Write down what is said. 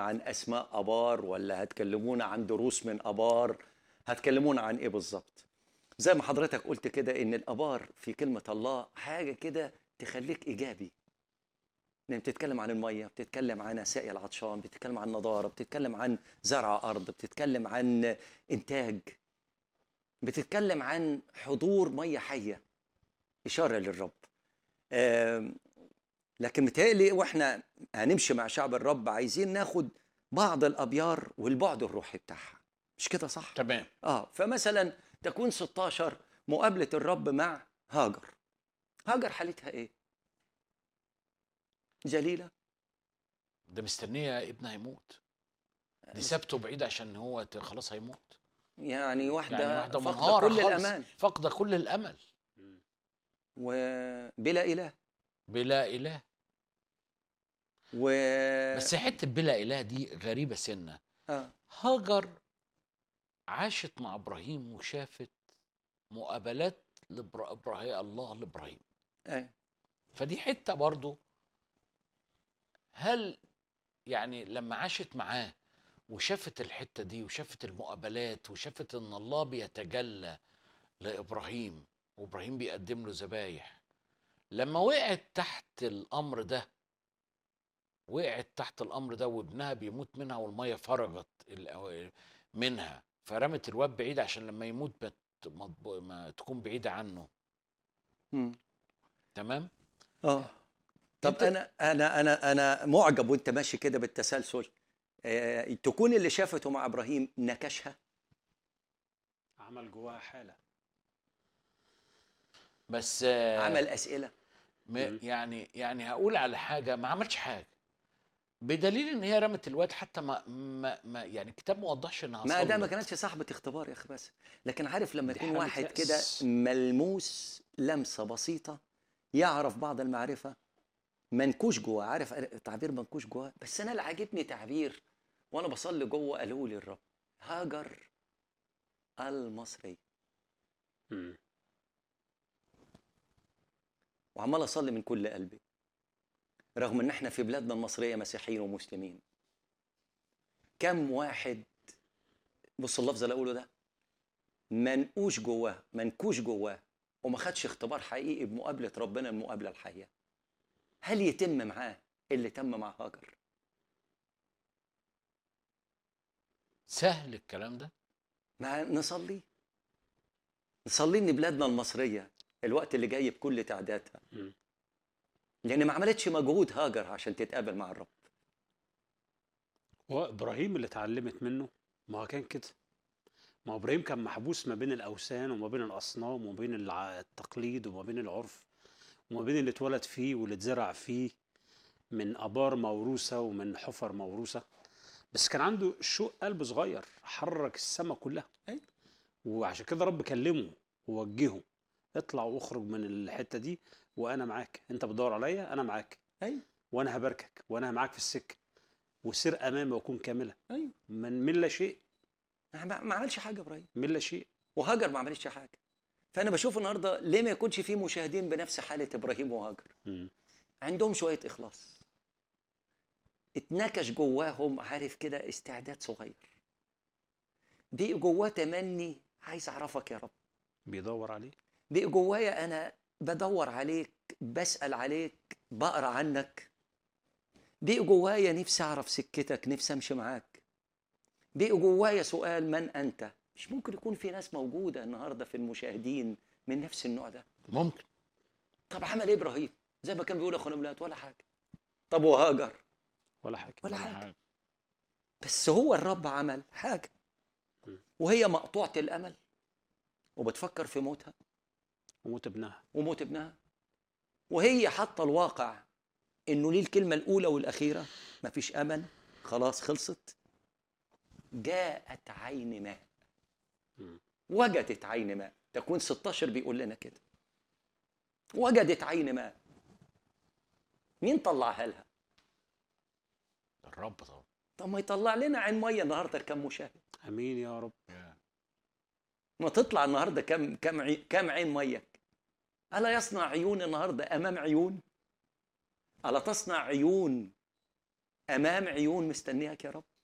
عن اسماء ابار ولا هتكلمونا عن دروس من ابار هتكلمونا عن ايه بالظبط زي ما حضرتك قلت كده ان الابار في كلمه الله حاجه كده تخليك ايجابي لان بتتكلم عن الميه بتتكلم عن سقي العطشان بتتكلم عن نضاره بتتكلم عن زرع ارض بتتكلم عن انتاج بتتكلم عن حضور ميه حيه اشاره للرب آم، لكن متهيألي واحنا هنمشي مع شعب الرب عايزين ناخد بعض الابيار والبعد الروحي بتاعها مش كده صح تمام اه فمثلا تكون 16 مقابله الرب مع هاجر هاجر حالتها ايه جليله ده مستنيه ابنها يموت دي سابته بعيد عشان هو ت- خلاص هيموت يعني واحده, يعني واحده فاقدة منهاره كل خالص الامان فاقده كل الامل وبلا اله بلا اله و بس حته بلا اله دي غريبه سنه آه. هاجر عاشت مع ابراهيم وشافت مقابلات لابراهيم الله لابراهيم آه. فدي حته برضو هل يعني لما عاشت معاه وشافت الحته دي وشافت المقابلات وشافت ان الله بيتجلى لابراهيم وابراهيم بيقدم له ذبايح لما وقعت تحت الامر ده وقعت تحت الامر ده وابنها بيموت منها والميه فرجت ال- منها فرمت الواد بعيد عشان لما يموت ما ت- ما تب- ما تكون بعيده عنه مم. تمام اه طب أنت- انا انا انا انا معجب وانت ماشي كده بالتسلسل آه، تكون اللي شافته مع ابراهيم نكشها عمل جواها حاله بس آه، عمل اسئله م- يعني يعني هقول على حاجه ما عملش حاجه بدليل ان هي رمت الواد حتى ما, ما, ما يعني الكتاب ما وضحش انها ما ده ما صلت. كانتش صاحبه اختبار يا اخي بس لكن عارف لما دي يكون حالة واحد يأس. كده ملموس لمسه بسيطه يعرف بعض المعرفه منكوش جواه عارف تعبير منكوش جواه بس انا اللي عاجبني تعبير وانا بصلي جوه قالوا لي الرب هاجر المصري مم. وعمال اصلي من كل قلبي رغم ان احنا في بلادنا المصريه مسيحيين ومسلمين كم واحد بص اللفظ اللي اقوله ده منقوش جواه منكوش جواه وما خدش اختبار حقيقي بمقابله ربنا المقابله الحيه هل يتم معاه اللي تم مع هاجر سهل الكلام ده ما نصلي نصلي ان بلادنا المصريه الوقت اللي جاي بكل تعدادها مم. لان ما عملتش مجهود هاجر عشان تتقابل مع الرب هو ابراهيم اللي اتعلمت منه ما هو كان كده ما هو ابراهيم كان محبوس ما بين الاوثان وما بين الاصنام وما بين الع- التقليد وما بين العرف وما بين اللي اتولد فيه واللي اتزرع فيه من ابار موروثه ومن حفر موروثه بس كان عنده شوق قلب صغير حرك السماء كلها أيوة. وعشان كده رب كلمه ووجهه اطلع واخرج من الحته دي وانا معاك انت بتدور عليا انا معاك ايوه وانا هباركك وانا معاك في السكه وسير امامي واكون كاملا ايوه من من لا شيء ما ما عملش حاجه ابراهيم من لا شيء وهاجر ما عملتش حاجه فانا بشوف النهارده ليه ما يكونش في مشاهدين بنفس حاله ابراهيم وهاجر مم. عندهم شويه اخلاص اتنكش جواهم عارف كده استعداد صغير بقي جواه تمني عايز اعرفك يا رب بيدور عليه بقي جوايا انا بدور عليك بسال عليك بقرا عنك بقي جوايا نفسي اعرف سكتك نفسي امشي معاك بقي جوايا سؤال من انت مش ممكن يكون في ناس موجوده النهارده في المشاهدين من نفس النوع ده ممكن طب عمل ايه ابراهيم زي ما كان بيقول اخونا بلاد ولا حاجه طب وهاجر ولا حاجه ولا حاجه بس هو الرب عمل حاجه وهي مقطوعه الامل وبتفكر في موتها وموت ابنها وموت ابنها وهي حاطه الواقع انه ليه الكلمه الاولى والاخيره مفيش امل خلاص خلصت جاءت عين ماء مم. وجدت عين ماء تكون 16 بيقول لنا كده وجدت عين ماء مين طلعها لها الرب طبعا طب ما يطلع لنا عين ميه النهارده كم مشاهد امين يا رب ما تطلع النهارده كم كم عي- كم عين ميه الا يصنع عيون النهارده امام عيون الا تصنع عيون امام عيون مستنياك يا رب